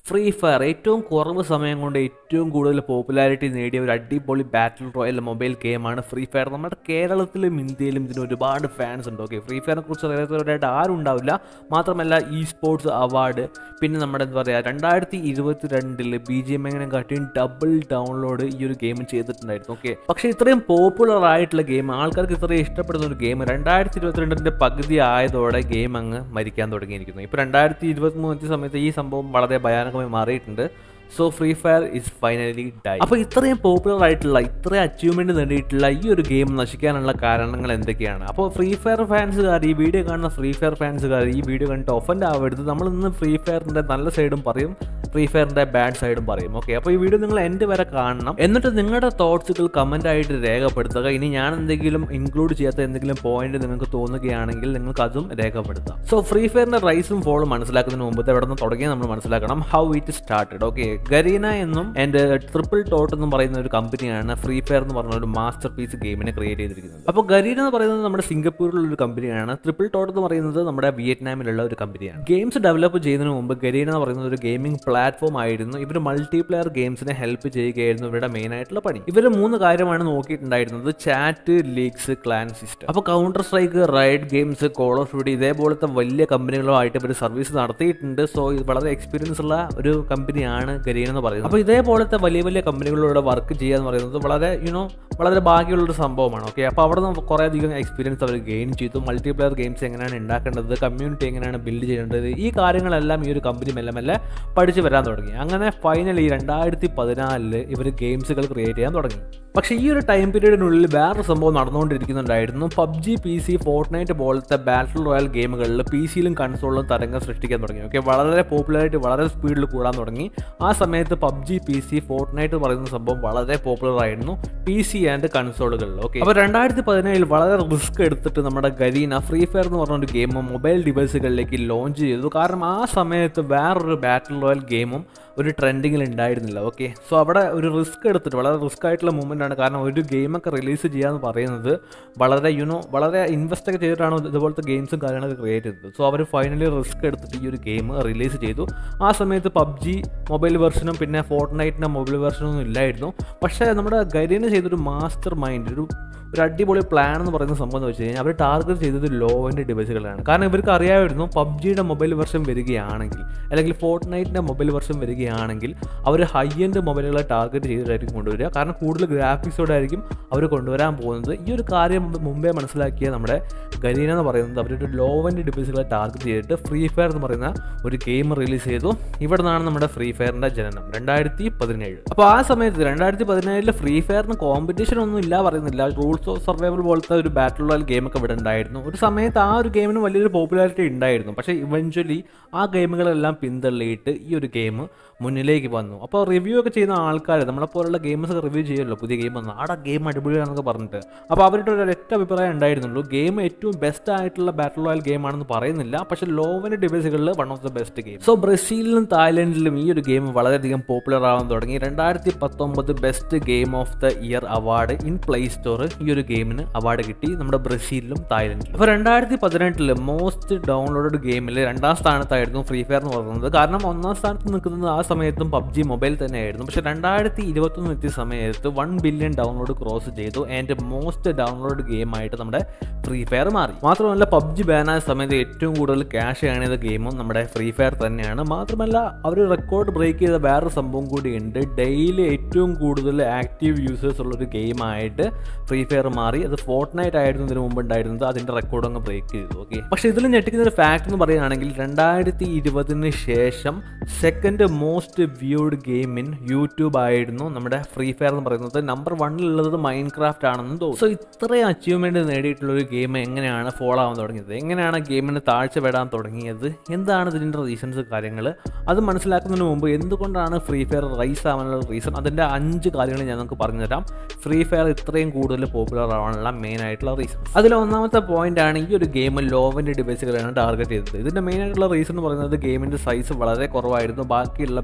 free fire ഏറ്റവും കുറവ് സമയം കൊണ്ട് ഏറ്റവും കൂടുതൽ പോപ്പുലാരിറ്റി നേടിയ ഒരു അടിപൊളി ബാറ്റിൽ റോയൽ മൊബൈൽ ഗെയിമാണ് ഫ്രീ ഫയർ നമ്മുടെ കേരളത്തിലും ഇന്ത്യയിലും ഇതിന് ഒരുപാട് ഫാൻസ് ഉണ്ട് ഓക്കെ ഫ്രീ ഫയറിനെ കുറിച്ച് അറിയാത്തവരായിട്ട് ആരും ഉണ്ടാവില്ല മാത്രമല്ല ഇ സ്പോർട്സ് അവാർഡ് പിന്നെ നമ്മുടെ എന്താ പറയുക രണ്ടായിരത്തി ഇരുപത്തി രണ്ടിൽ ബി ജി എം എങ്ങനെ കാട്ടിയും ഡബിൾ ഡൗൺലോഡ് ഈ ഒരു ഗെയിം ചെയ്തിട്ടുണ്ടായിരുന്നു ഓക്കെ പക്ഷേ ഇത്രയും പോപ്പുലർ ആയിട്ടുള്ള ഗെയിം ആൾക്കാർക്ക് ഇത്രയും ഇഷ്ടപ്പെടുന്ന ഒരു ഗെയിം രണ്ടായിരത്തി ഇരുപത്തിരണ്ടിൻ്റെ പകുതി ആയതോടെ ഗെയിം അങ്ങ് മരിക്കാൻ തുടങ്ങിയിരിക്കുന്നു ഇപ്പോൾ രണ്ടായിരത്തി ഇരുപത്തി മൂന്നത്തെ സമയത്ത് ഈ സംഭവം വളരെ ഭയാനകമായി മാറിയിട്ടുണ്ട് so free fire is finally die അപ്പോൾ ഇത്രയും പോപ്പുലർ ആയിട്ടുള്ള ഇത്രയും അച്ചീവ്മെന്റ് നേടിയിട്ടുള്ള ഈ ഒരു ഗെയിം നശിക്കാനുള്ള കാരണങ്ങൾ എന്തൊക്കെയാണ് അപ്പോൾ ഫ്രീ ഫയർ ഫാൻസുകാർ ഈ വീഡിയോ കാണുന്ന ഫ്രീ ഫയർ ഫാൻസുകാർ ഈ വീഡിയോ കണ്ടിട്ട് ഒഫൻഡ് ആവരുത് നമ്മൾ ഇന്ന് ഫ്രീ ഫയറിന്റെ നല്ല സൈഡും പറയും ഫ്രീ ഫയറിന്റെ ബാഡ് സൈഡും പറയും ഓക്കെ അപ്പോൾ ഈ വീഡിയോ നിങ്ങൾ എൻ്റെ വരെ കാണണം എന്നിട്ട് നിങ്ങളുടെ തോട്ട്സുകൾ കമന്റ് ആയിട്ട് രേഖപ്പെടുത്തുക ഇനി ഞാൻ എന്തെങ്കിലും ഇൻക്ലൂഡ് ചെയ്യാത്ത എന്തെങ്കിലും പോയിന്റ് നിങ്ങൾക്ക് തോന്നുകയാണെങ്കിൽ നിങ്ങൾക്ക് അതും രേഖപ്പെടുത്താം സോ ഫ്രീ ഫയറിന്റെ റൈസും ഫോളും മനസ്സിലാക്കുന്നതിന് മുമ്പ് എവിടെ നിന്ന് തുടങ്ങിയ നമ്മൾ മനസ്സിലാക്കണം how it started okay Garena എന്നും ആൻഡ് ട്രിപ്പിൾ ടോട്ട് എന്നും പറയുന്ന ഒരു കമ്പനിയാണ് ഫ്രീ ഫയർ എന്ന് പറഞ്ഞ ഒരു മാസ്റ്റർ പീസ് ഗെയിമിനെ ക്രിയേറ്റ് ചെയ്തിരിക്കുന്നത് അപ്പോൾ ഗരീന എന്ന് പറയുന്നത് നമ്മുടെ സിംഗപ്പൂരിലുള്ള ഒരു കമ്പനിയാണ് ട്രിപ്പിൾ ടോട്ട് എന്ന് പറയുന്നത് നമ്മുടെ വിയറ്റ്നാമിലുള്ള ഒരു കമ്പനിയാണ് ഗെയിംസ് ഡെവലപ്പ് ചെയ്യുന്നതിന് മുമ്പ് ഗരീന എന്ന് പറയുന്നത് ഒരു ഗെയിമിംഗ് പ്ലാറ്റ്ഫോം ആയിരുന്നു ഇവർ മൾട്ടിപ്ലെയർ ഗെയിംസിനെ ഹെൽപ്പ് ചെയ്യുകയായിരുന്നു ഇവരുടെ മെയിൻ ആയിട്ടുള്ള പണി ഇവർ മൂന്ന് കാര്യമാണ് നോക്കിയിട്ടുണ്ടായിരുന്നത് ചാറ്റ് ലീഗ്സ് ക്ലാൻ സിസ്റ്റം അപ്പോൾ counter strike Riot games call of duty ഇതേപോലത്തെ വലിയ കമ്പനികളുമായിട്ട് ഇവർ സർവീസ് നടത്തിയിട്ടുണ്ട് സോ ഇത് വളരെ എക്സ്പീരിയൻസ് ഉള്ള ഒരു കമ്പനിയാണ് ഗരീന എന്ന് പറയുന്നത് അപ്പോൾ ഇതേപോലത്തെ വലിയ വലിയ കമ്പനികളോട് വർക്ക് ചെയ്യുക എന്ന് പറയുന്നത് വളരെ യുനോ വളരെ ഭാഗ്യമുള്ള ഒരു സംഭവമാണ് ഓക്കെ അപ്പോൾ അവിടെ നിന്ന് കുറേ അധികം എക്സ്പീരിയൻസ് അവർ ഗെയിൻ ചെയ്തു മൾട്ടിപ്ലെയർ ഗെയിംസ് എങ്ങനെയാണ് ഉണ്ടാക്കേണ്ടത് കമ്മ്യൂണിറ്റി എങ്ങനെയാണ് ബിൽഡ് ചെയ്യേണ്ടത് ഈ കാര്യങ്ങളെല്ലാം ഈ ഒരു കമ്പനി മെല്ലെ മെല്ലെ പഠിച്ചു വരാൻ തുടങ്ങി അങ്ങനെ ഫൈനലി രണ്ടായിരത്തി പതിനാലില് ഇവർ ഗെയിംസുകൾ ക്രിയേറ്റ് ചെയ്യാൻ തുടങ്ങി പക്ഷേ ഈ ഒരു ടൈം പീരീഡിനുള്ളിൽ വേറൊരു സംഭവം നടന്നുകൊണ്ടിരിക്കുന്നുണ്ടായിരുന്നു പബ്ജി പി സി ഫോർട്ട്നൈറ്റ് പോലത്തെ ബാറ്റിൽ റോയൽ ഗെയിമുകളിൽ പി സിയിലും കൺസോളിലും തരംഗം സൃഷ്ടിക്കാൻ തുടങ്ങി ഓക്കെ വളരെ പോപ്പുലറായിട്ട് വളരെ സ്പീഡിൽ കൂടാൻ തുടങ്ങി ആ സമയത്ത് പബ്ജി പി സി ഫോർട്ട്നൈറ്റ് പറയുന്ന സംഭവം വളരെ പോപ്പുലർ ആയിരുന്നു പി സി ആൻഡ് കൺസോളുകളിൽ ഓക്കെ അപ്പോൾ രണ്ടായിരത്തി പതിനേഴിൽ വളരെ റിസ്ക് എടുത്തിട്ട് നമ്മുടെ ഗരീന ഫ്രീ ഫയർ എന്ന് പറഞ്ഞ ഒരു ഗെയിം മൊബൈൽ ഡിവൈസുകളിലേക്ക് ലോഞ്ച് ചെയ്തു കാരണം ആ സമയത്ത് വേറൊരു ബാറ്റിൽ റോയൽ ഗെയിമും ഒരു ട്രെൻഡിങ്ങിൽ ഉണ്ടായിരുന്നില്ല ഓക്കെ സോ അവിടെ ഒരു റിസ്ക് എടുത്തിട്ട് വളരെ റിസ്ക് ആയിട്ടുള്ള മൂവ്മെൻ്റ് ആണ് കാരണം ഒരു ഗെയിമൊക്കെ റിലീസ് ചെയ്യാന്ന് പറയുന്നത് വളരെ യുനോ വളരെ ഇൻവെസ്റ്റ് ഒക്കെ ചെയ്തിട്ടാണ് ഇതുപോലത്തെ ഗെയിംസും കാര്യങ്ങളൊക്കെ ക്രിയേറ്റ് ചെയ്തത് സോ അവർ ഫൈനലി റിസ്ക് എടുത്തിട്ട് ഈ ഒരു ഗെയിം റിലീസ് ചെയ്തു ആ സമയത്ത് പബ്ജി മൊബൈൽ വെർഷനും പിന്നെ ഫോർട്ട്നൈറ്റിൻ്റെ മൊബൈൽ വെർഷനും ഒന്നും ഇല്ലായിരുന്നു പക്ഷേ നമ്മുടെ ഗരീന ചെയ്തൊരു മാസ്റ്റർ മൈൻഡ് ഒരു ഒരു അടിപൊളി പ്ലാൻ എന്ന് പറയുന്ന സംഭവം എന്ന് വെച്ച് കഴിഞ്ഞാൽ അവർ ടാർഗറ്റ് ചെയ്തത് ലോ എൻഡ് ഡിവൈസുകളാണ് കാരണം ഇവർക്ക് അറിയാമായിരുന്നു പബ്ജിയുടെ മൊബൈൽ വെർഷൻ വരികയാണെങ്കിൽ അല്ലെങ്കിൽ ഫോർട്ട് നൈറ്റിൻ്റെ മൊബൈൽ വെർഷൻ വരികയാണെങ്കിൽ അവർ ഹൈ എൻഡ് മൊബൈലുകളെ ടാർഗറ്റ് ചെയ്തിട്ടായിരിക്കും കൊണ്ടുവരിക കാരണം കൂടുതൽ ഗ്രാഫിക്സോടെ ആയിരിക്കും അവർ കൊണ്ടുവരാൻ പോകുന്നത് ഈ ഒരു കാര്യം മുമ്പേ മനസ്സിലാക്കിയ നമ്മുടെ ഗരീന എന്ന് പറയുന്നത് അവരൊരു ലോ എൻഡ് ഡിവൈസുകളെ ടാർഗറ്റ് ചെയ്തിട്ട് ഫ്രീ ഫയർ എന്ന് പറയുന്ന ഒരു ഗെയിം റിലീസ് ചെയ്തു ഇവിടെ നിന്നാണ് നമ്മുടെ ഫ്രീ ഫയറിൻ്റെ ജനനം രണ്ടായിരത്തി പതിനേഴ് അപ്പോൾ ആ സമയത്ത് രണ്ടായിരത്തി പതിനേഴിൽ ഫ്രീ ഫയറിന് കോമ്പറ്റീഷൻ ഒന്നും ഇല്ല പറയുന്നില്ല റൂൾസ് ഓഫ് സർവൈവൽ പോലത്തെ ഒരു ബാറ്റിൽ റോയൽ ഗെയിമൊക്കെ ഇവിടെ ഉണ്ടായിരുന്നു ഒരു സമയത്ത് ആ ഒരു ഗെയിമിന് വലിയൊരു പോപ്പുലാരിറ്റി ഉണ്ടായിരുന്നു പക്ഷേ ഇവഞ്ച്വലി ആ ഗെയിമുകളെല്ലാം പിന്തള്ളിയിട്ട് ഈ ഒരു ഗെയിം മുന്നിലേക്ക് വന്നു അപ്പോൾ റിവ്യൂ ഒക്കെ ചെയ്യുന്ന ആൾക്കാർ നമ്മളെപ്പോലുള്ള ഗെയിംസ് ഒക്കെ റിവ്യൂ ചെയ്യുമല്ലോ പുതിയ ഗെയിം വന്നു ആടെ ഗെയിം അടിപൊളിയാണെന്നൊക്കെ പറഞ്ഞിട്ട് അപ്പോൾ അവരുടെ ഒരു ഒറ്റ അഭിപ്രായം ഉണ്ടായിരുന്നുള്ളൂ ഗെയിം ഏറ്റവും ബെസ്റ്റ് ആയിട്ടുള്ള ബാറ്റിൽ റോയൽ ഗെയിം ആണെന്ന് പറയുന്നില്ല പക്ഷേ ലോവൻ്റെ ഡിവൈസുകളിൽ one of the best game so ബ്രസീലിലും തായ്ലൻഡിലും ഈ ഒരു ഗെയിം വളരെയധികം പോപ്പുലർ ആവാൻ തുടങ്ങി രണ്ടായിരത്തി പത്തൊമ്പത് best game of the year award in play store ഈ ഒരു ഗെയിമിന് അവാർഡ് കിട്ടി നമ്മുടെ ബ്രസീലിലും തായ്ലൻഡിലും അപ്പോൾ രണ്ടായിരത്തി പതിനെട്ടില് മോസ്റ്റ് ഡൗൺലോഡഡ് ഗെയിമിൽ രണ്ടാം സ്ഥാനത്തായിരുന്നു ഫ്രീ ഫയർ എന്ന് പറയുന്നത് കാരണം ഒന്നാം സ്ഥാനത്ത് നിൽക്കുന്നത് ആ സമയത്തും പബ്ജി മൊബൈൽ തന്നെയായിരുന്നു പക്ഷേ രണ്ടായിരത്തി ഇരുപത്തൊന്ന് എത്തിയ സമയത്ത് വൺ ബില്യൺ ഡൗൺലോഡ് ക്രോസ് ചെയ്തു ആൻഡ് മോസ്റ്റ് ഡൗൺലോഡ് ഗെയിം ആയിട്ട് നമ്മുടെ ഫ്രീ ഫയർ മാറി മാത്രമല്ല പബ്ജി ബാനായ സമയത്ത് ഏറ്റവും കൂടുതൽ ക്യാഷ് ഏൺ ചെയ്ത ഗെയിമും നമ്മുടെ ഫ്രീ ഫയർ തന്നെയാണ് മാത്രമല്ല അവർ റെക്കോർഡ് ബ്രേക്ക് ചെയ്ത വേറൊരു സംഭവം കൂടിയുണ്ട് ഡെയിലി ഏറ്റവും കൂടുതൽ ആക്റ്റീവ് യൂസേഴ്സ് ഉള്ള ഒരു ഗെയിമായിട്ട് ഫ്രീ ഫയർ മാറി അത് ഫോർട്ട് നൈറ്റ് ആയിരുന്നു ഇതിനു മുമ്പ് ഉണ്ടായിരുന്നത് അതിന്റെ റെക്കോർഡ് അങ്ങ് ബ്രേക്ക് ചെയ്തു ഓക്കെ പക്ഷേ ഇതിൽ ഞെട്ടിക്കുന്ന ഒരു ഫാക്ട് എന്ന് പറയുകയാണെങ്കിൽ രണ്ടായിരത്തി ഇരുപതിന് ശേഷം second most viewed game in YouTube ആയിരുന്നു നമ്മുടെ ഫ്രീ ഫയർ എന്ന് പറയുന്നത് നമ്പർ വണ്ണിലുള്ളത് മൈൻഡ് ക്രാഫ്റ്റ് ആണെന്ന് തോന്നുന്നു സോ ഇത്രയും അച്ചീവ്മെന്റ് നേടിയിട്ടുള്ള ഒരു ഗെയിം എങ്ങനെയാണ് ഫോളോ ആവാൻ തുടങ്ങിയത് എങ്ങനെയാണ് ഗെയിമിന് താഴ്ച പെടാൻ തുടങ്ങിയത് എന്താണ് ഇതിൻ്റെ റീസൺസ് കാര്യങ്ങൾ അത് മനസ്സിലാക്കുന്നതിന് മുമ്പ് എന്തുകൊണ്ടാണ് ഫ്രീ ഫയർ റൈസ് ആവാനുള്ള റീസൺ അതിൻ്റെ അഞ്ച് കാര്യങ്ങൾ ഞാൻ നിങ്ങൾക്ക് പറഞ്ഞുതരാം ഫ്രീ ഫയർ ഇത്രയും കൂടുതൽ പോപ്പുലർ ആവാനുള്ള മെയിൻ ആയിട്ടുള്ള റീസൺ അതിൽ ഒന്നാമത്തെ പോയിന്റ് ആണ് ഈ ഒരു ഗെയിം ലോവൻ്റെ ഡിവൈസുകളാണ് ടാർഗറ്റ് ചെയ്തത് ഇതിൻ്റെ മെയിൻ ആയിട്ടുള്ള റീസൺ എന്ന് പറയുന്നത് ഗെയിമിൻ്റെ സൈസ് വളരെ കുറവായിരുന്നു ബാക്കിയുള്ള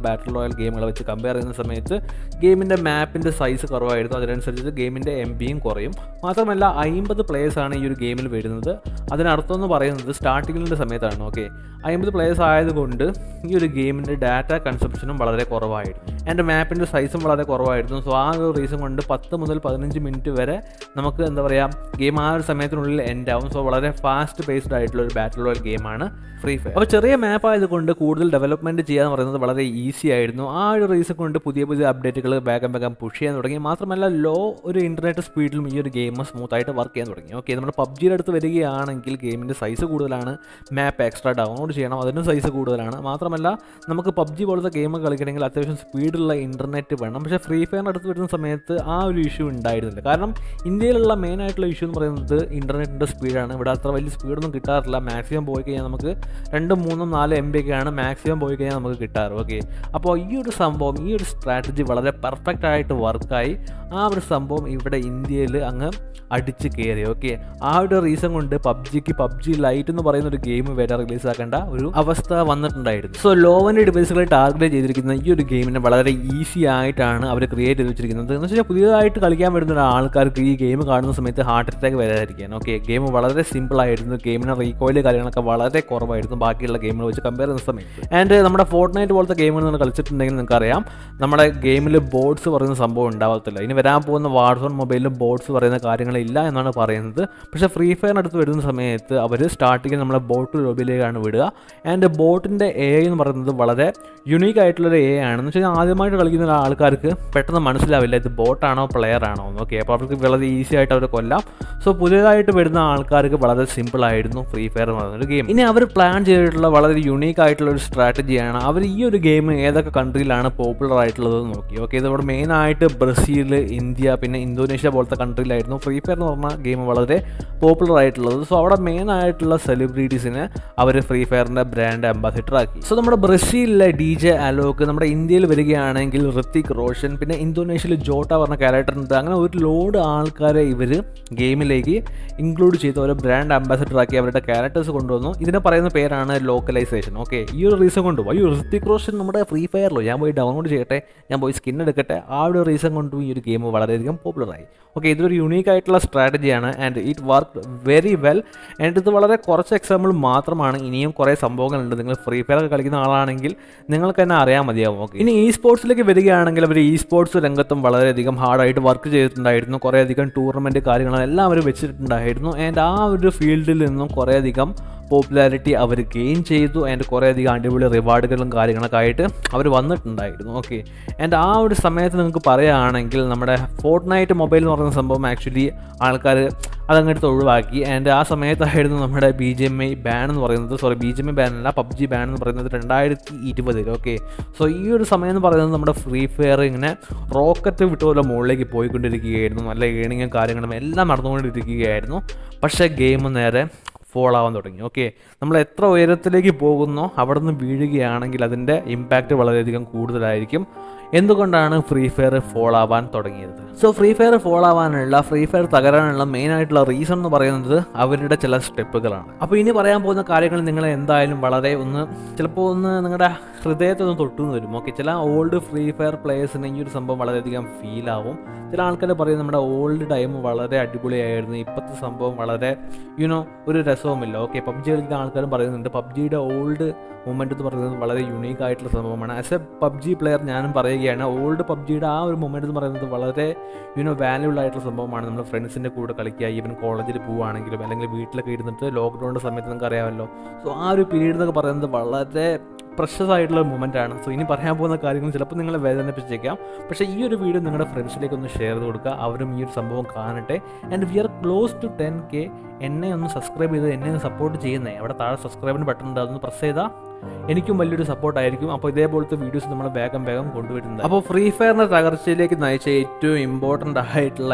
ബാറ്റിൽ റോയൽ ഗെയിമുകളെ വെച്ച് കമ്പയർ ചെയ്യുന്ന സമയത്ത് ഗെയിമിൻ്റെ മാപ്പിൻ്റെ സൈസ് കുറവായിരുന്നു അതിനനുസരിച്ച് ഗെയിമിൻ്റെ എം ബിയും കുറയും മാത്രമല്ല അമ്പത് ആണ് ഈ ഒരു ഗെയിമിൽ വരുന്നത് അതിനർത്ഥം എന്ന് പറയുന്നത് സ്റ്റാർട്ടിങ്ങിൻ്റെ സമയത്താണ് ഓക്കെ അമ്പത് പ്ലേയേഴ്സ് ആയതുകൊണ്ട് ഈ ഒരു ഗെയിമിൻ്റെ ഡാറ്റ കൺസപ്ഷനും വളരെ കുറവായിരുന്നു എൻ്റെ മാപ്പിൻ്റെ സൈസും വളരെ കുറവായിരുന്നു സോ ആ ഒരു റീസൺ കൊണ്ട് പത്ത് മുതൽ പതിനഞ്ച് മിനിറ്റ് വരെ നമുക്ക് എന്താ പറയുക ഗെയിം ആ ഒരു സമയത്തിനുള്ളിൽ എൻഡ് ആവും സോ വളരെ ഫാസ്റ്റ് പേസ്ഡ് ആയിട്ടുള്ള ഒരു ബാറ്റിൽ റോയൽ ഗെയിമാണ് ഫ്രീ ഫയർ അപ്പോൾ ചെറിയ മാപ്പ് ആയതുകൊണ്ട് കൂടുതൽ ഡെവലപ്മെൻറ്റ് ചെയ്യാന്ന് പറയുന്നത് വളരെ ഈസി ആയിരുന്നു ആ ഒരു റീസൺ കൊണ്ട് പുതിയ പുതിയ അപ്ഡേറ്റുകൾ വേഗം വേഗം പുഷ് ചെയ്യാൻ തുടങ്ങി മാത്രമല്ല ലോ ഒരു ഇൻ്റർനെറ്റ് സ്പീഡിലും ഈ ഒരു ഗെയിം സ്മൂത്ത് ആയിട്ട് വർക്ക് ചെയ്യാൻ തുടങ്ങി ഓക്കെ നമ്മൾ പബ്ജിയുടെ അടുത്ത് വരികയാണെങ്കിൽ ഗെയിമിൻ്റെ സൈസ് കൂടുതലാണ് മാപ്പ് എക്സ്ട്രാ ഡൗൺലോഡ് ചെയ്യണം അതിനും സൈസ് കൂടുതലാണ് മാത്രമല്ല നമുക്ക് പബ്ജി പോലത്തെ ഗെയിം കളിക്കണമെങ്കിൽ അത്യാവശ്യം സ്പീഡുള്ള ഇൻ്റർനെറ്റ് വേണം പക്ഷേ ഫ്രീ ഫയറിൻ്റെ അടുത്ത് വരുന്ന സമയത്ത് ആ ഒരു ഇഷ്യൂ ഉണ്ടായിരുന്നില്ല കാരണം ഇന്ത്യയിലുള്ള മെയിൻ ആയിട്ടുള്ള ഇഷ്യൂ എന്ന് പറയുന്നത് ഇൻ്റർനെറ്റിൻ്റെ സ്പീഡാണ് ഇവിടെ അത്ര വലിയ സ്പീഡൊന്നും കിട്ടാറില്ല മാക്സിമം പോയി കഴിഞ്ഞാൽ നമുക്ക് രണ്ടും മൂന്നും നാലും എം ബി ഒക്കെയാണ് മാക്സിമം പോയി കഴിഞ്ഞാൽ നമുക്ക് കിട്ടാറ് ഓക്കെ അപ്പോൾ ഈ ഒരു സംഭവം ഈ ഒരു സ്ട്രാറ്റജി വളരെ പെർഫെക്റ്റ് ആയിട്ട് വർക്കായി ആ ഒരു സംഭവം ഇവിടെ ഇന്ത്യയിൽ അങ്ങ് അടിച്ച് കയറി ഓക്കെ ആ ഒരു റീസൺ കൊണ്ട് പബ്ജിക്ക് പബ്ജി ലൈറ്റ് എന്ന് പറയുന്ന ഒരു ഗെയിം വരെ റിലീസ് ആക്കേണ്ട ഒരു അവസ്ഥ വന്നിട്ടുണ്ടായിരുന്നു സോ ലോവൻ്റെ ഡിവൈസുകളെ ടാർഗറ്റ് ചെയ്തിരിക്കുന്ന ഈ ഒരു ഗെയിമിനെ വളരെ ഈസി ആയിട്ടാണ് അവർ ക്രിയേറ്റ് ചെയ്ത് വെച്ചിരിക്കുന്നത് എന്ന് വെച്ചാൽ പുതിയതായിട്ട് കളിക്കാൻ വരുന്ന ആൾക്കാർക്ക് ഈ ഗെയിം കാണുന്ന സമയത്ത് ഹാർട്ട് അറ്റാക്ക് വരാതിരിക്കാൻ ഓക്കെ ഗെയിം വളരെ സിമ്പിൾ ആയിരുന്നു ഗെയിമിന് റീകോയിൽ കാര്യങ്ങളൊക്കെ വളരെ കുറവായിരുന്നു ബാക്കിയുള്ള ഗെയിമുകൾ വെച്ച് കമ്പയർ ചെയ്യുന്ന സമയത്ത് ആൻഡ് നമ്മുടെ ഫോർട്ട് നൈറ്റ് പോലത്തെ ഗെയിമുകൾ നിങ്ങൾ കളിച്ചിട്ടുണ്ടെങ്കിൽ നിങ്ങൾക്കറിയാം നമ്മുടെ ഗെയിമിൽ ബോർഡ്സ് പറയുന്ന സംഭവം ഉണ്ടാവത്തില്ല ഇനി വരാൻ പോകുന്ന വാർസോൺ മൊബൈലിൽ ബോർഡ്സ് പറയുന്ന കാര്യങ്ങളില്ല എന്നാണ് പറയുന്നത് പക്ഷേ ഫ്രീ ഫയറിന് അടുത്ത് വരുന്ന സമയത്ത് അവർ സ്റ്റാർട്ടിങ്ങിൽ നമ്മളെ ബോട്ട് ലോബിയിലേക്കാണ് വിടുക ആൻഡ് ബോട്ടിൻ്റെ എ എന്ന് പറയുന്നത് വളരെ യുണീക്ക് ആയിട്ടുള്ളൊരു എ ആണെന്ന് വെച്ചാൽ ആദ്യമായിട്ട് കളിക്കുന്ന ആൾക്കാർക്ക് പെട്ടെന്ന് മനസ്സിലാവില്ല ഇത് ബോട്ടാണോ പ്ലെയർ ആണോ ഓക്കെ അപ്പോൾ അവർക്ക് വളരെ ഈസി ആയിട്ട് അവരെ കൊല്ലാം സോ പുതിയതായിട്ട് വരുന്ന ആൾക്കാർക്ക് വളരെ സിമ്പിൾ ആയിരുന്നു ഫ്രീ ഫയർ എന്ന് പറയുന്ന ഒരു ഗെയിം ഇനി അവർ പ്ലാൻ ചെയ്തിട്ടുള്ള വളരെ യുണീക്ക് ആയിട്ടുള്ള ഒരു സ്ട്രാറ്റജിയാണ് അവർ ഈ ഒരു ഗെയിം ഏതൊക്കെ കൺട്രിയിലാണ് പോപ്പുലർ ആയിട്ടുള്ളത് നോക്കി ഓക്കെ ഇതിവിടെ മെയിൻ ആയിട്ട് ബ്രസീൽ ഇന്ത്യ പിന്നെ ഇന്തോനേഷ്യ പോലത്തെ കൺട്രിയിലായിരുന്നു ഫ്രീ ഫയർ എന്ന് പറഞ്ഞ ഗെയിം വളരെ പോപ്പുലർ ആയിട്ടുള്ളത് സോ അവിടെ മെയിൻ ആയിട്ടുള്ള സെലിബ്രിറ്റീസിനെ അവർ ഫ്രീ ഫയറിൻ്റെ ബ്രാൻഡ് അംബാസിഡർ ആക്കി സോ നമ്മുടെ ബ്രസീലിലെ ഡി ജെ അലോക്ക് നമ്മുടെ ഇന്ത്യയിൽ വരികയാണെങ്കിൽ ഋത്തിക് റോഷൻ പിന്നെ ഇന്തോനേഷ്യയിൽ ജോട്ട പറഞ്ഞ ക്യാരക്ടർ ഉണ്ട് അങ്ങനെ ഒരു ലോഡ് ആൾക്കാരെ ഇവർ ഗെയിമിലേക്ക് ഇൻക്ലൂഡ് ചെയ്ത് ഓരോ ബ്രാൻഡ് അംബാസിഡർ ആക്കി അവരുടെ ക്യാരക്ടേഴ്സ് കൊണ്ടുവന്നു ഇതിനെ പറയുന്ന പേരാണ് ലോക്കലൈസേഷൻ ഓക്കെ ഈ ഒരു റീസൺ കൊണ്ട് അയ്യോ ഋത്തിക് റോഷൻ നമ്മുടെ ഫ്രീ ഫയറിലോ ഞാൻ പോയി ഡൗൺലോഡ് ചെയ്യട്ടെ ഞാൻ പോയി സ്കിൻ എടുക്കട്ടെ ആ ഒരു റീസൺ കൊണ്ടും ഈ ഒരു ഗെയിം വളരെയധികം പോപ്പുലറായി ഓക്കെ ഇതൊരു യുണീക്ക് ആയിട്ടുള്ള സ്ട്രാറ്റജിയാണ് and it work very well and ഇത് വളരെ കുറച്ച് എക്സാമ്പിൾ മാത്രമാണ് ഇനിയും കുറേ സംഭവങ്ങളുണ്ട് നിങ്ങൾ ഫ്രീ ഫയർ ഒക്കെ കളിക്കുന്ന ആളാണെങ്കിൽ നിങ്ങൾക്ക് തന്നെ അറിയാൻ മതിയാവും ഓക്കെ ഇനി ഈ സ്പോർട്സിലേക്ക് വരികയാണെങ്കിൽ അവർ ഈ സ്പോർട്സ് രംഗത്തും വളരെയധികം ഹാർഡായിട്ട് വർക്ക് ചെയ്തിട്ടുണ്ടായിരുന്നു കുറേയധികം ടൂർണമെൻറ്റ് കാര്യങ്ങളെല്ലാം അവർ വെച്ചിട്ടുണ്ടായിരുന്നു ആൻഡ് ആ ഒരു ഫീൽഡിൽ നിന്നും കുറേയധികം പോപ്പുലാരിറ്റി അവർ ഗെയിൻ ചെയ്തു ആൻഡ് കുറേയധികം അടിപൊളി റിവാർഡുകളും കാര്യങ്ങളൊക്കെ ആയിട്ട് അവർ വന്നിട്ടുണ്ടായിരുന്നു ഓക്കെ ആൻഡ് ആ ഒരു സമയത്ത് നിങ്ങൾക്ക് പറയുകയാണെങ്കിൽ നമ്മുടെ ഫോർട്ട് നൈറ്റ് മൊബൈൽ എന്ന് പറയുന്ന സംഭവം ആക്ച്വലി ആൾക്കാർ അതങ്ങോട്ട് ഒഴിവാക്കി ആൻഡ് ആ സമയത്തായിരുന്നു നമ്മുടെ B G M I ban എന്ന് പറയുന്നത് sorry B G M I ban അല്ല പബ്ജി ബാൻ എന്ന് പറയുന്നത് രണ്ടായിരത്തി ഇരുപതിൽ ഓക്കെ സോ ഈ ഒരു സമയം എന്ന് പറയുന്നത് നമ്മുടെ ഫ്രീ ഫയർ ഇങ്ങനെ റോക്കറ്റ് വിട്ടുപോലെ മുകളിലേക്ക് പോയിക്കൊണ്ടിരിക്കുകയായിരുന്നു നല്ല ഏണിങ്ങും കാര്യങ്ങളും എല്ലാം നടന്നുകൊണ്ടിരിക്കുകയായിരുന്നു പക്ഷേ ഗെയിം നേരെ ഫോൾ ആവാൻ തുടങ്ങി ഓക്കെ നമ്മൾ എത്ര ഉയരത്തിലേക്ക് പോകുന്നോ അവിടെ നിന്ന് വീഴുകയാണെങ്കിൽ അതിൻ്റെ ഇമ്പാക്റ്റ് വളരെയധികം കൂടുതലായിരിക്കും എന്തുകൊണ്ടാണ് ഫ്രീ ഫയർ ഫോൾ ആവാൻ തുടങ്ങിയത് സോ ഫ്രീ ഫയർ ഫോൾ ആവാനുള്ള ഫ്രീ ഫയർ തകരാനുള്ള മെയിൻ ആയിട്ടുള്ള റീസൺ എന്ന് പറയുന്നത് അവരുടെ ചില സ്റ്റെപ്പുകളാണ് അപ്പോൾ ഇനി പറയാൻ പോകുന്ന കാര്യങ്ങൾ നിങ്ങൾ എന്തായാലും വളരെ ഒന്ന് ചിലപ്പോൾ ഒന്ന് നിങ്ങളുടെ ഹൃദയത്തെ ഒന്ന് തൊട്ടു എന്ന് വരും ഓക്കെ ചില ഓൾഡ് ഫ്രീ ഫയർ പ്ലേയേഴ്സിന് ഈ ഒരു സംഭവം വളരെയധികം ഫീൽ ആവും ചില ആൾക്കാർ പറയും നമ്മുടെ ഓൾഡ് ടൈം വളരെ അടിപൊളിയായിരുന്നു ഇപ്പോഴത്തെ സംഭവം വളരെ യുനോ ഒരു രസവുമില്ല ഓക്കെ പബ്ജി കളിക്കുന്ന ആൾക്കാരും പറയുന്നുണ്ട് പബ്ജിയുടെ ഓൾഡ് മൊമെൻ്റ് എന്ന് പറയുന്നത് വളരെ യുണീക്ക് ആയിട്ടുള്ള സംഭവമാണ് ആസ് എ പബ്ജി പ്ലെയർ ഞാനും പറയുകയാണ് ഓൾഡ് പബ്ജിയുടെ ആ ഒരു മൊമെൻ്റ് എന്ന് പറയുന്നത് വളരെ യുനോ വാല്യൂബിൾ ആയിട്ടുള്ള സംഭവമാണ് നമ്മൾ ഫ്രണ്ട്സിൻ്റെ കൂടെ കളിക്കുക ഈവൻ കോളേജിൽ പോവുകയാണെങ്കിലും അല്ലെങ്കിൽ വീട്ടിലൊക്കെ ഇരുന്നിട്ട് ലോക്ക്ഡൗണിൻ്റെ സമയത്ത് നിങ്ങൾക്ക് അറിയാമല്ലോ സോ ആ ഒരു പീരീഡ് എന്നൊക്കെ പറയുന്നത് വളരെ പ്രഷ്യസ് ആയിട്ടുള്ള മൊമെൻ്റ് ആണ് സോ ഇനി പറയാൻ പോകുന്ന കാര്യങ്ങൾ ചിലപ്പോൾ നിങ്ങളെ വേദനിപ്പിച്ചേക്കാം പക്ഷേ ഈ ഒരു വീഡിയോ നിങ്ങളുടെ ഫ്രണ്ട്സിലേക്ക് ഒന്ന് ഷെയർ ചെയ്ത് കൊടുക്കുക അവരും ഈ ഒരു സംഭവം കാണട്ടെ and we are close to ten K എന്നെ ഒന്ന് സബ്സ്ക്രൈബ് ചെയ്ത് എന്നെ ഒന്ന് സപ്പോർട്ട് ചെയ്യുന്നേ അവിടെ താഴെ സബ്സ്ക്രൈബിന് ബട്ടൺ ഉണ്ട് അതൊന്ന് പ്രസ് ചെയ്താൽ എനിക്കും വലിയൊരു സപ്പോർട്ടായിരിക്കും അപ്പോൾ ഇതേപോലത്തെ വീഡിയോസ് നമ്മൾ വേഗം വേഗം കൊണ്ടുവരുന്നത് അപ്പോൾ ഫ്രീ ഫയറിൻ്റെ തകർച്ചയിലേക്ക് നയിച്ച ഏറ്റവും ഇമ്പോർട്ടൻ്റ് ആയിട്ടുള്ള ഏറ്റവും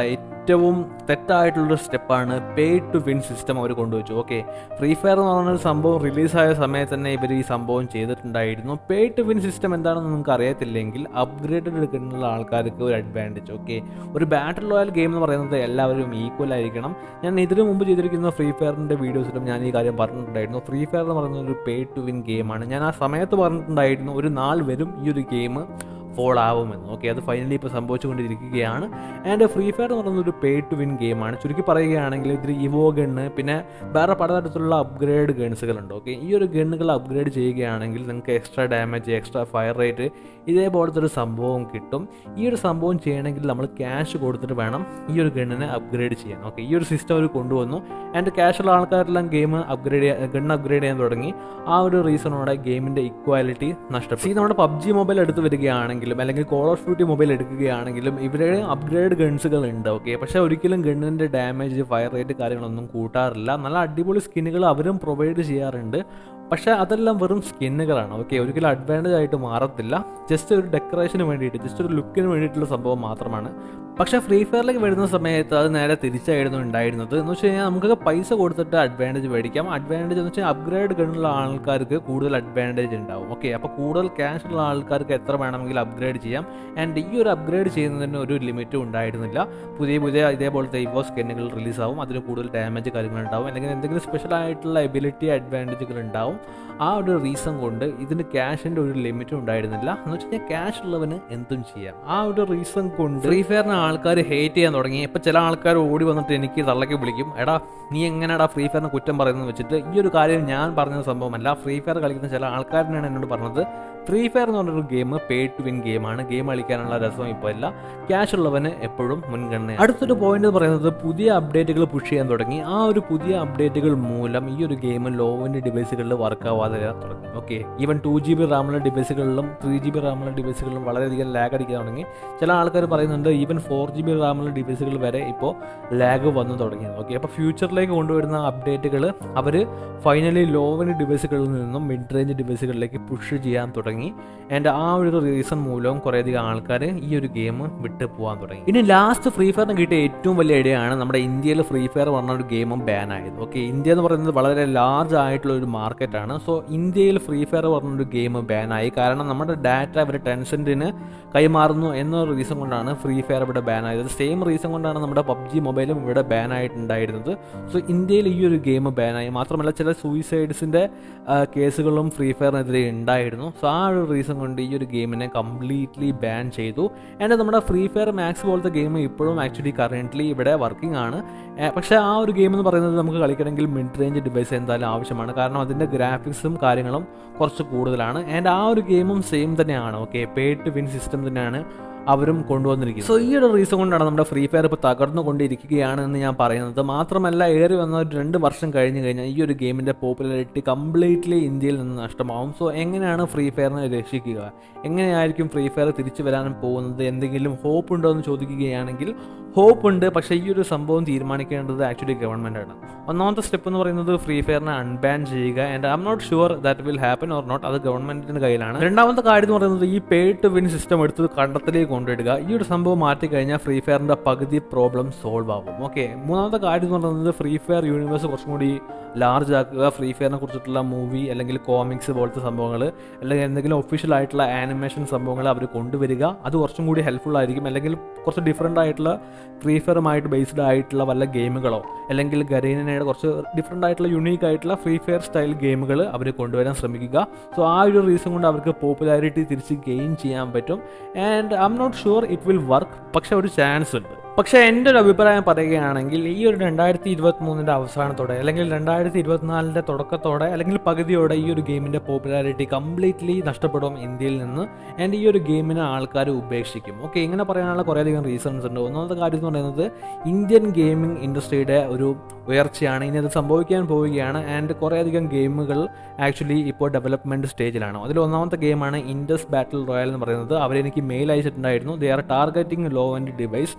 ഏറ്റവും തെറ്റായിട്ടുള്ളൊരു സ്റ്റെപ്പാണ് പേ ടു വിൻ സിസ്റ്റം അവർ കൊണ്ടുവച്ചു ഓക്കെ ഫ്രീ ഫയർ എന്ന് പറഞ്ഞൊരു സംഭവം റിലീസായ സമയത്ത് തന്നെ ഇവർ ഈ സംഭവം ചെയ്തിട്ടുണ്ടായിരുന്നു പേ ടു വിൻ സിസ്റ്റം എന്താണെന്ന് നിങ്ങൾക്ക് അറിയത്തില്ലെങ്കിൽ അപ്ഗ്രേഡഡ് എടുക്കുന്ന ആൾക്കാർക്ക് ഒരു അഡ്വാൻറ്റേജ് ഓക്കെ ഒരു ബാറ്റിൽ റോയൽ ഗെയിം എന്ന് പറയുന്നത് എല്ലാവരും ഈക്വൽ ആയിരിക്കണം ഞാൻ ഇതിനു മുമ്പ് ചെയ്തിരിക്കുന്ന ഫ്രീ ഫയറിൻ്റെ വീഡിയോസിലും ഞാൻ ഈ കാര്യം പറഞ്ഞിട്ടുണ്ടായിരുന്നു ഫ്രീ ഫയർ എന്ന് പറയുന്നത് ഒരു പേ ടു വിൻ ഗെയിമാണ് ഞാൻ ആ സമയത്ത് പറഞ്ഞിട്ടുണ്ടായിരുന്നു ഒരു നാൾ വരും ഈ ഒരു ഗെയിം ഫോൾ ആവുമെന്ന് ഓക്കെ അത് ഫൈനലി ഇപ്പോൾ സംഭവിച്ചുകൊണ്ടിരിക്കുകയാണ് ആൻഡ് ഫ്രീ ഫയർ എന്ന് പറയുന്നത് ഒരു പേ ടു വിൻ ഗെയിമാണ് ചുരുക്കി പറയുകയാണെങ്കിൽ ഇതിൽ ഇവോ ഗണ്ണ് പിന്നെ വേറെ പലതരത്തിലുള്ള അപ്ഗ്രേഡ് ഗൺസുകളുണ്ട് ഓക്കെ ഈ ഒരു ഗണ്ണുകൾ അപ്ഗ്രേഡ് ചെയ്യുകയാണെങ്കിൽ നിങ്ങൾക്ക് extra damage extra fire rate ഇതേപോലത്തെ ഒരു സംഭവം കിട്ടും ഈ ഒരു സംഭവം ചെയ്യണമെങ്കിൽ നമ്മൾ ക്യാഷ് കൊടുത്തിട്ട് വേണം ഈ ഒരു ഗണ്ണിനെ അപ്ഗ്രേഡ് ചെയ്യാൻ ഓക്കെ ഈ ഒരു സിസ്റ്റം അവർ കൊണ്ടുവന്നു ആൻഡ് ക്യാഷുള്ള ആൾക്കാരെല്ലാം ഗെയിം അപ്ഗ്രേഡ് ചെയ്യാൻ ഗണ്ണ് അപ്ഗ്രേഡ് ചെയ്യാൻ തുടങ്ങി ആ ഒരു റീസണോടെ ഗെയിമിൻ്റെ ഇക്വാലിറ്റി നഷ്ടപ്പെട്ടു ഈ നമ്മുടെ പബ്ജി മൊബൈൽ എടുത്ത് വരികയാണെങ്കിലും അല്ലെങ്കിൽ കോൾ ഓഫ് ഡ്യൂട്ടി മൊബൈൽ എടുക്കുകയാണെങ്കിലും ഇവരുടെ അപ്ഗ്രേഡ് ഗൺസുകൾ ഉണ്ട് ഓക്കെ പക്ഷേ ഒരിക്കലും ഗണ്ണിൻ്റെ ഡാമേജ് ഫയർ റേറ്റ് കാര്യങ്ങളൊന്നും കൂട്ടാറില്ല നല്ല അടിപൊളി സ്കിന്നുകൾ അവരും പ്രൊവൈഡ് ചെയ്യാറുണ്ട് പക്ഷേ അതെല്ലാം വെറും സ്കിന്നുകളാണ് ഓക്കെ ഒരിക്കലും അഡ്വാൻറ്റേജ് ആയിട്ട് മാറത്തില്ല ജസ്റ്റ് ഒരു ഡെക്കറേഷന് വേണ്ടിയിട്ട് ജസ്റ്റ് ഒരു ലുക്കിന് വേണ്ടിയിട്ടുള്ള സംഭവം മാത്രമാണ് പക്ഷേ ഫ്രീ ഫയറിലേക്ക് വരുന്ന സമയത്ത് അത് നേരെ തിരിച്ചായിരുന്നു ഉണ്ടായിരുന്നത് എന്ന് വെച്ച് കഴിഞ്ഞാൽ നമുക്കൊക്കെ പൈസ കൊടുത്തിട്ട് അഡ്വാൻറ്റേജ് മേടിക്കാം അഡ്വാൻറ്റേജ് എന്ന് വെച്ചാൽ അപ്ഗ്രേഡ് ഗണ്ണുള്ള ആൾക്കാർക്ക് കൂടുതൽ അഡ്വാൻറ്റേജ് ഉണ്ടാവും ഓക്കെ അപ്പോൾ കൂടുതൽ ക്യാഷ് ഉള്ള ആൾക്കാർക്ക് എത്ര വേണമെങ്കിലും അപ്ഗ്രേഡ് ചെയ്യാം ആൻഡ് ഈ ഒരു അപ്ഗ്രേഡ് ചെയ്യുന്നതിന് ഒരു ലിമിറ്റും ഉണ്ടായിരുന്നില്ല പുതിയ പുതിയ ഇതേപോലത്തെ ഇവോ സ്കിന്നുകൾ റിലീസാവും അതിന് കൂടുതൽ ഡാമേജ് കാര്യങ്ങൾ ഉണ്ടാവും അല്ലെങ്കിൽ എന്തെങ്കിലും സ്പെഷ്യൽ ആയിട്ടുള്ള എബിലിറ്റി അഡ്വാൻറ്റേജുകൾ ഉണ്ടാവും ആ ഒരു റീസൺ കൊണ്ട് ഇതിന് ക്യാഷിൻ്റെ ഒരു ലിമിറ്റും ഉണ്ടായിരുന്നില്ല എന്ന് വെച്ച് കഴിഞ്ഞാൽ ക്യാഷ് ഉള്ളവന് എന്തും ചെയ്യാം ആ ഒരു റീസൺ കൊണ്ട് ഫ്രീ ഫയറിന് ആൾക്കാർ ഹേറ്റ് ചെയ്യാൻ തുടങ്ങി ഇപ്പം ചില ആൾക്കാർ ഓടി വന്നിട്ട് എനിക്ക് തള്ളക്കി വിളിക്കും എടാ നീ എങ്ങനെയാടാ ഫ്രീ ഫയറിനെ കുറ്റം പറയുന്നത് വെച്ചിട്ട് ഈ ഒരു കാര്യം ഞാൻ പറഞ്ഞ സംഭവമല്ല ഫ്രീ ഫയർ കളിക്കുന്ന ചില ആൾക്കാരനാണ് എന്നോട് പറഞ്ഞത് ഫ്രീ ഫയർ എന്ന് പറഞ്ഞൊരു ഗെയിം പേ ടു വിൻ ഗെയിമാണ് ഗെയിം കളിക്കാനുള്ള രസം ഇപ്പോൾ ഇല്ല ക്യാഷ് ഉള്ളവന് എപ്പോഴും മുൻഗണന അടുത്തൊരു പോയിന്റ് എന്ന് പറയുന്നത് പുതിയ അപ്ഡേറ്റുകൾ പുഷ് ചെയ്യാൻ തുടങ്ങി ആ ഒരു പുതിയ അപ്ഡേറ്റുകൾ മൂലം ഈ ഒരു ഗെയിം ലോ എൻഡ് ഡിവൈസുകളിൽ വർക്ക് ആവാതെ തുടങ്ങി okay even two G B റാമുള്ള ഡിവൈസുകളിലും ത്രീ ജി ബി റാമുള്ള ഡിവൈസുകളിലും വളരെയധികം ലാഗ് അടിക്കാൻ തുടങ്ങി ചില ആൾക്കാർ പറയുന്നുണ്ട് ഈവൻ ഫോർ ജി ബി റാമുള്ള ഡിവൈസുകൾ വരെ ഇപ്പോൾ ലാഗ് വന്നു തുടങ്ങിയത് ഓക്കെ അപ്പോൾ ഫ്യൂച്ചറിലേക്ക് കൊണ്ടുവരുന്ന അപ്ഡേറ്റുകൾ അവർ ഫൈനലി ലോ എൻഡ് ഡിവൈസുകളിൽ നിന്നും മിഡ് റേഞ്ച് ഡിവൈസുകളിലേക്ക് പുഷ് ചെയ്യാൻ തുടങ്ങി ആൻഡ് ആ ഒരു റീസൺ മൂലവും കുറേയധികം ആൾക്കാർ ഈ ഒരു ഗെയിം വിട്ട് പോകാൻ തുടങ്ങി ഇനി ലാസ്റ്റ് ഫ്രീ ഫയറിന് കിട്ടിയ ഏറ്റവും വലിയ ഐഡിയ ആണ് നമ്മുടെ ഇന്ത്യയിൽ ഫ്രീ ഫയർ പറഞ്ഞ ഒരു ഗെയിമും ബാൻ ആയത് ഓക്കെ ഇന്ത്യ എന്ന് പറയുന്നത് വളരെ ലാർജ് ആയിട്ടുള്ള ഒരു മാർക്കറ്റാണ് സോ ഇന്ത്യയിൽ ഫ്രീ ഫയർ പറഞ്ഞൊരു ഗെയിം ബാൻ ആയി കാരണം നമ്മുടെ ഡാറ്റ അവർ ടെൻസെൻറ്റിന് കൈമാറുന്നു എന്നൊരു റീസൺ കൊണ്ടാണ് ഫ്രീ ഫയർ ഇവിടെ ബാൻ ആയത് സെയിം റീസൺ കൊണ്ടാണ് നമ്മുടെ പബ്ജി മൊബൈലും ഇവിടെ ബാൻ ആയിട്ടുണ്ടായിരുന്നത് സോ ഇന്ത്യയിൽ ഈ ഒരു ഗെയിം ബാനായി മാത്രമല്ല ചില സൂയിസൈഡ്സിൻ്റെ കേസുകളും ഫ്രീ ഫയറിനെതിരെ ഉണ്ടായിരുന്നു സോ ആ ഒരു റീസൺ കൊണ്ട് ഈ ഒരു ഗെയിമിനെ കംപ്ലീറ്റ്ലി ബാൻ ചെയ്തു ആൻഡ് നമ്മുടെ ഫ്രീ ഫയർ മാക്സ് പോലത്തെ ഗെയിം ഇപ്പോഴും ആക്ച്വലി കറൻ്റ്ലി ഇവിടെ വർക്കിംഗ് ആണ് ഏഹ് പക്ഷേ ആ ഒരു ഗെയിം എന്ന് പറയുന്നത് നമുക്ക് കളിക്കണമെങ്കിൽ മിഡ് റേഞ്ച് ഡിവൈസ് എന്തായാലും ആവശ്യമാണ് കാരണം അതിൻ്റെ ഗ്രാഫിക്സും കാര്യങ്ങളും കുറച്ച് കൂടുതലാണ് ആൻഡ് ആ ഒരു ഗെയിമും സെയിം തന്നെയാണ് okay pay to win system തന്നെയാണ് അവരും കൊണ്ടുവന്നിരിക്കുന്നത് സോ ഈ ഒരു റീസൺ കൊണ്ടാണ് നമ്മുടെ ഫ്രീ ഫയർ ഇപ്പോൾ തകർന്നുകൊണ്ടിരിക്കുകയാണ് എന്ന് ഞാൻ പറയുന്നത് മാത്രമല്ല ഏറി വന്ന ഒരു രണ്ട് വർഷം കഴിഞ്ഞ് കഴിഞ്ഞാൽ ഈ ഒരു ഗെയിമിൻ്റെ പോപ്പുലാരിറ്റി കംപ്ലീറ്റ്ലി ഇന്ത്യയിൽ നിന്ന് നഷ്ടമാവും സോ എങ്ങനെയാണ് ഫ്രീ ഫയറിനെ രക്ഷിക്കുക എങ്ങനെയായിരിക്കും ഫ്രീ ഫയർ തിരിച്ചു വരാൻ പോകുന്നത് എന്തെങ്കിലും ഹോപ്പ് ഉണ്ടോ എന്ന് ചോദിക്കുകയാണെങ്കിൽ ഹോപ്പ് ഉണ്ട് പക്ഷേ ഈ ഒരു സംഭവം തീരുമാനിക്കേണ്ടത് ആക്ച്വലി ഗവൺമെൻറ് ആണ് ഒന്നാമത്തെ സ്റ്റെപ്പ് എന്ന് പറയുന്നത് ഫ്രീ ഫയറിനെ അൺബാൻ ചെയ്യുക and I'm not sure that will happen or not അത് ഗവൺമെന്റിന്റെ കയ്യിലാണ് രണ്ടാമത്തെ കാര്യം എന്ന് പറയുന്നത് ഈ പേ ടു വിൻ സിസ്റ്റം എടുത്ത് കണ്ടെത്തലേക്ക് കൊണ്ടിടുക ഈ ഒരു സംഭവം മാറ്റി കഴിഞ്ഞാൽ ഫ്രീ ഫയറിന്റെ പകുതി പ്രോബ്ലം സോൾവ് ആവും ഓക്കെ മൂന്നാമത്തെ കാര്യം എന്ന് പറയുന്നത് ഫ്രീ ഫയർ യൂണിവേഴ്സ് കുറച്ചും കൂടി ലാർജ് ആക്കുക ഫ്രീ ഫയറിനെ കുറിച്ചിട്ടുള്ള മൂവി അല്ലെങ്കിൽ കോമിക്സ് പോലത്തെ സംഭവങ്ങൾ അല്ലെങ്കിൽ എന്തെങ്കിലും ഒഫീഷ്യൽ ആയിട്ടുള്ള ആനിമേഷൻ സംഭവങ്ങൾ അവർ കൊണ്ടുവരിക അത് കുറച്ചും കൂടി ഹെൽപ്ഫുൾ ആയിരിക്കും അല്ലെങ്കിൽ കുറച്ച് ഡിഫറെൻ്റ് ആയിട്ടുള്ള ഫ്രീ ഫയറുമായിട്ട് ബേസ്ഡ് ആയിട്ടുള്ള വല്ല ഗെയിമുകളോ അല്ലെങ്കിൽ ഗരീനയുടെ കുറച്ച് ഡിഫറെൻ്റ് ആയിട്ടുള്ള യുണീക്ക് ആയിട്ടുള്ള ഫ്രീ ഫയർ സ്റ്റൈൽ ഗെയിമുകൾ അവർ കൊണ്ടുവരാൻ ശ്രമിക്കുക സോ ആ ഒരു റീസൺ കൊണ്ട് അവർക്ക് പോപ്പുലാരിറ്റി തിരിച്ച് ഗെയിൻ ചെയ്യാൻ പറ്റും and I'm not sure it will work പക്ഷെ ഒരു ചാൻസ് ഉണ്ട് പക്ഷേ എൻ്റെ ഒരു അഭിപ്രായം പറയുകയാണെങ്കിൽ ഈ ഒരു രണ്ടായിരത്തി ഇരുപത്തി മൂന്നിൻ്റെ അവസാനത്തോടെ അല്ലെങ്കിൽ രണ്ടായിരത്തി ഇരുപത്തിനാലിൻ്റെ തുടക്കത്തോടെ അല്ലെങ്കിൽ പകുതിയോടെ ഈ ഒരു ഗെയിമിൻ്റെ പോപ്പുലാരിറ്റി കംപ്ലീറ്റ്ലി നഷ്ടപ്പെടും ഇന്ത്യയിൽ നിന്ന് ആൻഡ് ഈ ഒരു ഗെയിമിനെ ആൾക്കാർ ഉപേക്ഷിക്കും ഓക്കെ ഇങ്ങനെ പറയാനുള്ള കുറേയധികം റീസൺസ് ഉണ്ട് ഒന്നാമത്തെ കാര്യം എന്ന് പറയുന്നത് ഇന്ത്യൻ ഗെയിമിംഗ് ഇൻഡസ്ട്രിയുടെ ഒരു ഉയർച്ചയാണ് ഇനി അത് സംഭവിക്കാൻ പോവുകയാണ് ആൻഡ് കുറേയധികം ഗെയിമുകൾ ആക്ച്വലി ഇപ്പോൾ ഡെവലപ്മെൻറ്റ് സ്റ്റേജിലാണ് അതിൽ ഒന്നാമത്തെ ഗെയിമാണ് ഇൻഡസ് ബാറ്റിൽ റോയൽ എന്ന് പറയുന്നത് അവരെനിക്ക് മെയിൽ അയച്ചിട്ടുണ്ടായിരുന്നു they are targeting low end device like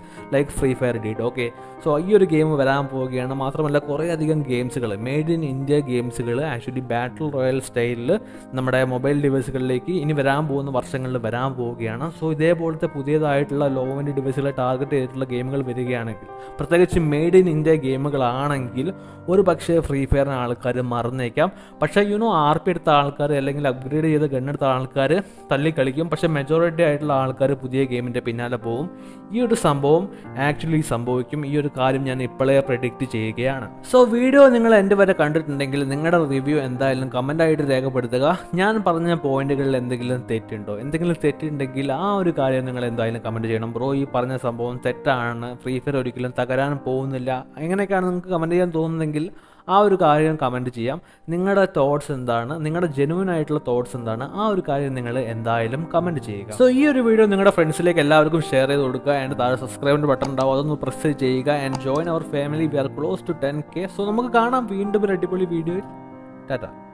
what free fire did okay so ഈ ഒരു ഗെയിം വരാൻ പോവുകയാണ് മാത്രമല്ല കുറേ അധികം ഗെയിംസുകൾ മെയ്ഡ് ഇൻ ഇന്ത്യ ഗെയിംസുകൾ ആക്ച്വലി ബാറ്റിൽ റോയൽ സ്റ്റൈലിൽ നമ്മുടെ മൊബൈൽ ഡിവൈസുകളിലേക്ക് ഇനി വരാൻ പോകുന്ന വർഷങ്ങളിൽ വരാൻ പോവുകയാണ് സോ ഇതേപോലത്തെ പുതിയതായിട്ടുള്ള ലോ എൻഡ് ഡിവൈസുകളെ ടാർഗറ്റ് ചെയ്തിട്ടുള്ള ഗെയിമുകൾ വരികയാണെങ്കിൽ പ്രത്യേകിച്ച് മെയ്ഡ് ഇൻ ഇന്ത്യ ഗെയിമുകളാണെങ്കിൽ ഒരു പക്ഷേ ഫ്രീ ഫയറിന് ആൾക്കാർ മറന്നേക്കാം പക്ഷേ യുനോ ആർ പി എടുത്ത ആൾക്കാർ അല്ലെങ്കിൽ അപ്ഗ്രേഡ് ചെയ്ത് ഗണ്ണെടുത്ത ആൾക്കാർ തള്ളി കളിക്കും പക്ഷേ മെജോറിറ്റി ആയിട്ടുള്ള ആൾക്കാർ പുതിയ ഗെയിമിൻ്റെ പിന്നാലെ പോകും ഈ ഒരു സംഭവം ആക്ച്വലി സംഭവിക്കും ഈ ഒരു കാര്യം ഞാൻ ഇപ്പോഴേ പ്രഡിക്റ്റ് ചെയ്യുകയാണ് സോ വീഡിയോ നിങ്ങൾ എൻ്റെ വരെ കണ്ടിട്ടുണ്ടെങ്കിൽ നിങ്ങളുടെ റിവ്യൂ എന്തായാലും കമൻ്റായിട്ട് രേഖപ്പെടുത്തുക ഞാൻ പറഞ്ഞ പോയിന്റുകളിൽ എന്തെങ്കിലും തെറ്റുണ്ടോ എന്തെങ്കിലും തെറ്റുണ്ടെങ്കിൽ ആ ഒരു കാര്യം നിങ്ങൾ എന്തായാലും കമൻറ്റ് ചെയ്യണം ബ്രോ ഈ പറഞ്ഞ സംഭവം തെറ്റാണ് ഫ്രീ ഫയർ ഒരിക്കലും തകരാൻ പോകുന്നില്ല എങ്ങനെയൊക്കെയാണ് നിങ്ങൾക്ക് കമൻറ്റ് ചെയ്യാൻ തോന്നുന്നതെങ്കിൽ ആ ഒരു കാര്യം കമൻറ്റ് ചെയ്യാം നിങ്ങളുടെ തോട്ട്സ് എന്താണ് നിങ്ങളുടെ ജെനുവൻ ആയിട്ടുള്ള തോട്ട്സ് എന്താണ് ആ ഒരു കാര്യം നിങ്ങൾ എന്തായാലും കമൻറ്റ് ചെയ്യുക സോ ഈ ഒരു വീഡിയോ നിങ്ങളുടെ ഫ്രണ്ട്സിലേക്ക് എല്ലാവർക്കും ഷെയർ ചെയ്ത് കൊടുക്കുക ആൻഡ് താഴെ സബ്സ്ക്രൈബിൻ്റെ ബട്ടൺ ഉണ്ടാവും അതൊന്ന് പ്രസ് ചെയ്യുക and join our family we are close to ten K so നമുക്ക് കാണാം വീണ്ടും ഒരു അടിപൊളി വീഡിയോ ടാറ്റ